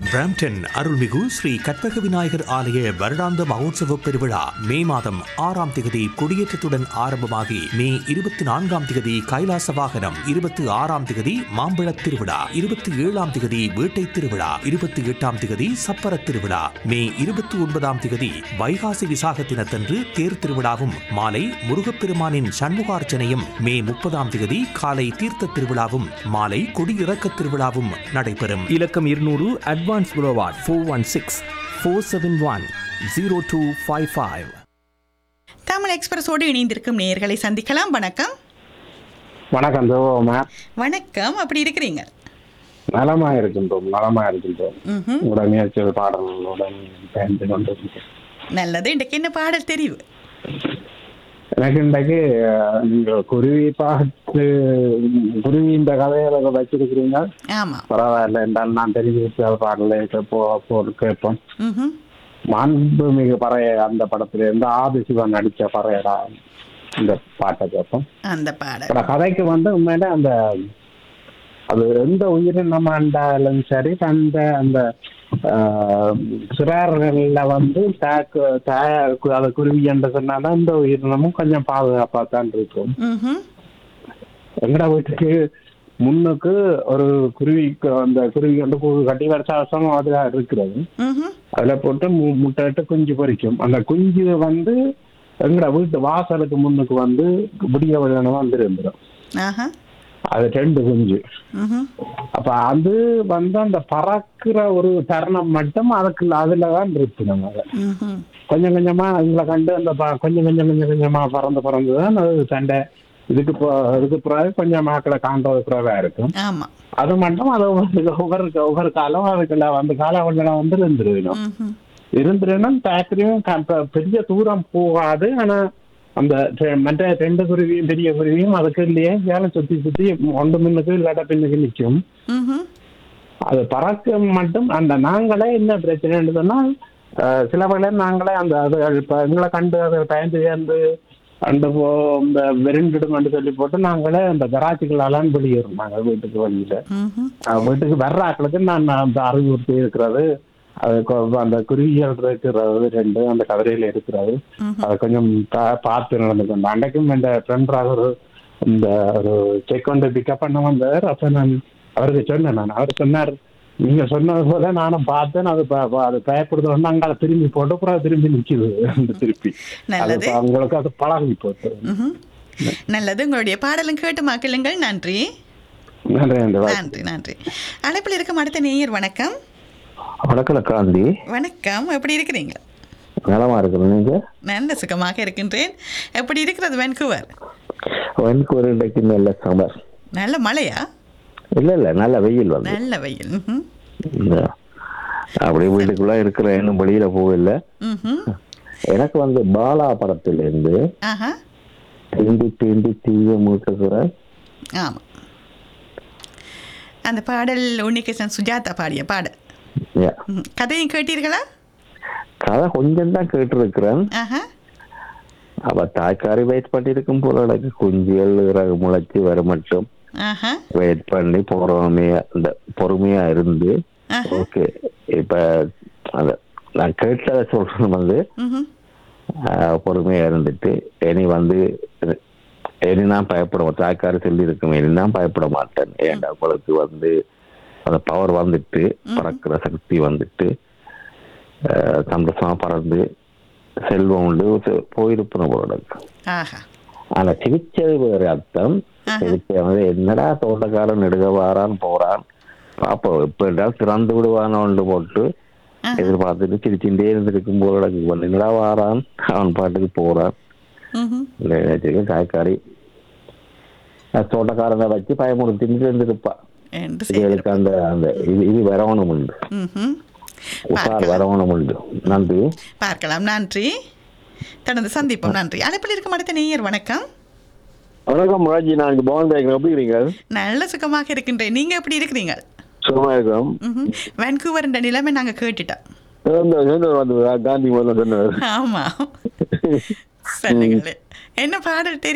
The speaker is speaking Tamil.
பிராம்டன் அருள்மிகு ஸ்ரீ கற்பக விநாயகர் ஆலய வருடாந்த மகோத்சவ பெருவிழா மே மாதம் ஆறாம் திகதி கொடியேற்றத்துடன் ஆரம்பமாகி மே இருபத்தி நான்காம் திகதி கைலாச வாகனம் இருபத்தி ஆறாம் திகதி மாம்பழத் திருவிழா இருபத்தி ஏழாம் திகதி வேட்டை திருவிழா இருபத்தி எட்டாம் திகதி சப்பர திருவிழா மே இருபத்தி ஒன்பதாம் திகதி வைகாசி விசாக தினத்தன்று தேர் திருவிழாவும் மாலை முருகப்பெருமானின் சண்முகார்ச்சனையும் மே முப்பதாம் திகதி காலை தீர்த்த திருவிழாவும் மாலை கொடியிறக்க திருவிழாவும் நடைபெறும் இலக்கம் இருநூறு அட்வான்ஸ் புரோவாட் four one six four seven one zero two five five Tamil எக்ஸ்பிரஸோடு இணைந்திருக்கும் நேயர்களை சந்திக்கலாம் வணக்கம் வணக்கம் தேவோமா வணக்கம் அப்படி இருக்கிறீங்க நலமா இருக்கின்றோம் நலமா இருக்கின்றோம் ம்ஹும். உங்களோட முயற்சிகள் பாடல்களுடன் பயந்து கொண்டிருக்கிறேன் நல்லது இன்றைக்கு என்ன பாடல் தெரிவு எனக்கு இன்றைக்கு அஹ், நீங்க குருவி பார்த்து குருவி இந்த கதையில வச்சிருக்கிறீங்க ஆமா பரவாயில்ல என்றால் நான் தெரிஞ்சு வச்ச பாடலை கேட்போ அப்போ கேட்போம் ம்ஹும். மாண்புமிகு பறைய அந்த படத்துல இருந்து ஆதி சிவன் நடிச்ச பறையடா இந்த பாட்டை கேட்போம் அந்த பாடல் ஆனா கதைக்கு வந்து உண்மையில அந்த அது எந்த உயிரினம் இருந்தாலும் சரி அந்த அந்த ஆஹ், சிறார்கள்ல வந்து தாக்கு தா- அது குருவி என்று சொன்னாலும் அந்த உயிரினமும் கொஞ்சம் பாதுகாப்பா தான் இருக்கும் ம்ஹும். எங்கட வீட்டுக்கு முன்னுக்கு ஒரு குருவி அந்த குருவி வந்து கூடு கட்டி வருஷ வருஷம் அதுல இருக்கிறது ம்ஹும். அதுல போட்டு மு- முட்டையிட்டு குஞ்சு பொரிக்கும் அந்த குஞ்சு வந்து எங்கட வீட்டு வாசலுக்கு முன்னுக்கு வந்து விடிய விடணும் வந்து இருந்துடும் ஆஹா அது ரெண்டு குஞ்சு ம்ஹும். அப்ப அது வந்து அந்த பறக்கிற ஒரு தருணம் மட்டும் அதுக்கு அதுலதான் இருக்கு நம்ம ம்ஹும். கொஞ்சம் கொஞ்சமா எங்களை கண்டு அந்த ப- கொஞ்சம் கொஞ்சம் கொஞ்சம் கொஞ்சமா பறந்து பறந்து தான் அது சண்டை இதுக்கு போ- இதுக்கு பிறகு கொஞ்சம் மாக்களை காண்றது பிறகா இருக்கும் ஆமா அது மட்டும் அது ஒவ்வொரு ஒவ்வொரு ஒவ்வொரு காலம் அதுக்குள்ள அந்த காலம் வந்து இருந்துருக்கணும் ம்ஹும். இருந்துருன்னா பேக்கரியும் பெரிய தூரம் போகாது ஆனா அந்த ரெ- மற்ற ரெண்டு குருவியும் பெரிய குருவியும் அதுக்கு இல்லையே வேலை சுத்தி சுத்தி ஒன்று முன்னுக்கு இல்லாட்ட பின்னுக்கு நிற்கும் ம்ஹும். அது பறக்க மட்டும் அந்த நாங்களே என்ன பிரச்சனைன்னு சொன்னால் அஹ், சில வேளை நாங்களே அந்த அது இப்ப எங்களை கண்டு அதை பயந்து சேர்ந்து அந்த போ இந்த வெறிண்டிடுமென்று சொல்லி போட்டு நாங்களே அந்த கராச்சிகளாலாம் வெளியேறும் நாங்கள் வீட்டுக்கு வெளியில ம்ஹும். அஹ், வீட்டுக்கு வர்ற ஆட்களுக்கு நான் அந்த அறிவுறுத்தி இருக்கிறது அது கொ- அந்த குருவிகள் இருக்கிறது ரெண்டு அந்த கதிரையில இருக்கிறது அதை கொஞ்சம் பா- பார்த்து நடந்துக்கணும் அன்றைக்கும் இந்த ஃப்ரெண்டாக ஒரு இந்த ஒரு செக் கொண்டு பிக்கப் பண்ண வந்தார் அப்ப நான் அவருக்கு சொன்னேன் நான் அவர் சொன்னார் நீங்க சொன்னது போல நானும் பார்த்தேன் அது ப- ப- அது பயப்படுது வந்து அங்க அதை திரும்பி போட்டு அப்புறம் அது திரும்பி நிக்குது அந்த திருப்பி அது நல்லது இப்ப அவங்களுக்கு அது பழகி போட்டு ம்ஹும். நல்லது உங்களுடைய பாடலும் கேட்டு மக்களுங்கள் நன்றி நன்றி நன்றி வா- நன்றி நன்றி அழைப்பில் இருக்கும் அடுத்த நேயர் வணக்கம் வணக்கம் காந்தி வணக்கம் எப்படி இருக்கிறீங்க நலமா இருக்கிறேன் நீங்க நல்ல சுகமாக இருக்கின்றேன் எப்படி இருக்கிறது வென்கூவர் எனக்கு ஒரு இன்றைக்கு நல்ல சமர் நல்ல மழையா இல்ல இல்ல நல்ல வெயில் வந்து நல்ல வெயில் ம்ஹும். இந்த அப்படியே வீட்டுக்குள்ள இருக்கிற இன்னும் வெளியில போகல ம்ஹும். எனக்கு வந்து பாலா படத்துல இருந்து ஆஹா தீண்டி தீண்டி தீய மூட்டுகிற ஆமாம் அந்த பாடல் உன்னிகிருஷ்ணன் சுஜாதா பாடிய பாடல் Yeah. ம். கதையும் கேட்டீர்களா கதை கொஞ்சம் தான் கேட்டிருக்கிறேன் ஆஹா அவ தாய்க்காரி வெயிட் பண்ணிருக்கும் போல எனக்கு குஞ்சுகள் இறகு முளைச்சி வர மட்டும் ஆஹா வெயிட் பண்ணி பொறுமையா இந்த பொறுமையா இருந்து ஆஹா ஓகே இப்ப அந்த நான் கேட்டதை சொல்றேன் வந்து ம்ஹும். ஆஹ் பொறுமையா இருந்துட்டு இனி வந்து இனி நான் பயப்பட மாட்டேன் தாய்க்கார சொல்லி இருக்கும் இனி நான் பயப்பட மாட்டேன் ஏன்டா உங்களுக்கு வந்து அந்த பவர் வந்துட்டு பறக்கிற சக்தி வந்துட்டு ஆஹ் சந்தோஷமா பறந்து செல்வம் உண்டு செ- போயிருப்போம் போல இருக்கு. ஆஹா ஆனா சிகிச்சை வேறு அர்த்தம் ஆஹா. சிகிச்சை வந்து என்னடா தோட்டக்காரன் நெடுக வாரான் போறான் பாப்போம் இப்ப என்றால் திறந்து விடுவானோண்டு போட்டு ஆஹா. எதிர்பார்த்துட்டு சிரிச்சுட்டே இருந்திருக்கும் போல எனக்கு என்னடா வாரான் அவன் பாட்டுக்கு போறான் ம்ஹும். இந்த நினைச்சிருக்க காய்க்காரி அஹ் தோட்டக்காரனை வச்சு பயமுறுத்திட்டு இருந்திருப்பா என்று இதுகளுக்கு செய்திருப்பார். அந்த அந்த இது இது வரவணும் உண்டு ம்ஹும். உஷார் பார்க்கலாம். வரவணும் உண்டு நன்றி பார்க்கலாம் நன்றி தொடர்ந்து சந்திப்போம் நன்றி அழைப்பில் இருக்கும் அடுத்த நேயர் வணக்கம் வணக்கம் முராஜி நான் இங்க பவன் பேக்கிறேன் எப்படி இருக்கீங்க நல்ல சுகமாக இருக்கின்றேன் நீங்க எப்படி இருக்கிறீங்க சுகமா இருக்கிறோம் ம்ஹும். வான்கூவர் என்ற நிலைமை நாங்க கேட்டுட்டோம் இந்த- இந்த வந்து காந்தி முதல்ல சொன்னார் ஆமா சொல்லுங்களேன் என்ன பாடல் தெரியும்